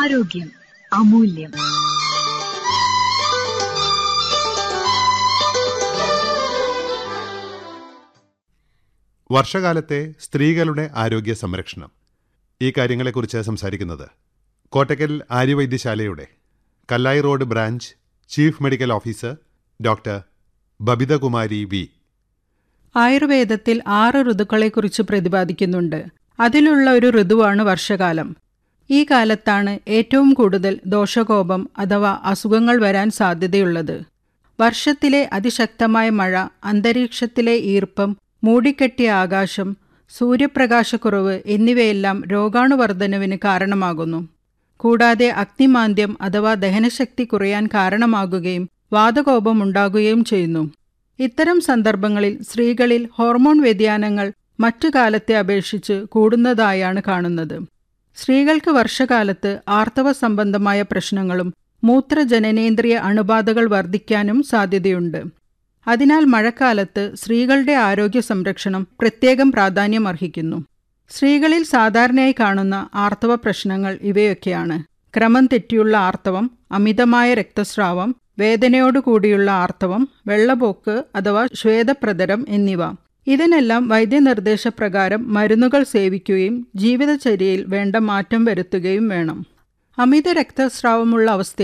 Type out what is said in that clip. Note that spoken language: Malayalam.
ആരോഗ്യം അമൂല്യം വർഷകാലത്തെ സ്ത്രീകളുടെ ആരോഗ്യ സംരക്ഷണം ഈ കാര്യങ്ങളെക്കുറിച്ച് സംസാരിക്കുന്നത് കോട്ടക്കൽ ആര്യവൈദ്യശാലയുടെ Kallai road branch chief medical officer doctor Babithakumari V ആയുർവേദത്തിൽ ആറ് ഋതുക്കളെക്കുറിച്ച് പ്രതിപാദിക്കുന്നുണ്ട് അതിലുള്ള ഒരു ഋതുവാണ് വർഷകാലം ഈ കാലത്താണ് ഏറ്റവും കൂടുതൽ ദോഷകോപം അഥവാ അസുഖങ്ങൾ വരാൻ സാധ്യതയുള്ളത് വർഷത്തിലെ അതിശക്തമായ മഴ അന്തരീക്ഷത്തിലെ ഈർപ്പം മൂടിക്കെട്ടിയ ആകാശം സൂര്യപ്രകാശക്കുറവ് എന്നിവയെല്ലാം രോഗാണുവർദ്ധനവിന് കാരണമാകുന്നു കൂടാതെ അഗ്നിമാന്ദ്യം അഥവാ ദഹനശക്തി കുറയാൻ കാരണമാകുകയും വാതകോപം ഉണ്ടാകുകയും ചെയ്യുന്നു ഇത്തരം സന്ദർഭങ്ങളിൽ സ്ത്രീകളിൽ ഹോർമോൺ വ്യതിയാനങ്ങൾ മറ്റു കാലത്തെ അപേക്ഷിച്ച് കൂടുന്നതായാണ് കാണുന്നത് സ്ത്രീകൾക്ക് വർഷകാലത്ത് ആർത്തവ സംബന്ധമായ പ്രശ്നങ്ങളും മൂത്രജനനേന്ദ്രിയ അണുബാധകൾ വർദ്ധിക്കാനും സാധ്യതയുണ്ട് അതിനാൽ മഴക്കാലത്ത് സ്ത്രീകളുടെ ആരോഗ്യ സംരക്ഷണം പ്രത്യേകം പ്രാധാന്യം അർഹിക്കുന്നു സ്ത്രീകളിൽ സാധാരണയായി കാണുന്ന ആർത്തവ പ്രശ്നങ്ങൾ ഇവയൊക്കെയാണ് ക്രമം തെറ്റിയുള്ള ആർത്തവം അമിതമായ രക്തസ്രാവം വേദനയോടുകൂടിയുള്ള ആർത്തവം വെള്ളപോക്ക് അഥവാ ശ്വേതപ്രതരം എന്നിവ ഇതിനെല്ലാം വൈദ്യനിർദ്ദേശപ്രകാരം മരുന്നുകൾ സേവിക്കുകയും ജീവിതചര്യയിൽ വേണ്ട മാറ്റം വരുത്തുകയും വേണം അമിത രക്തസ്രാവമുള്ള അവസ്ഥയിൽ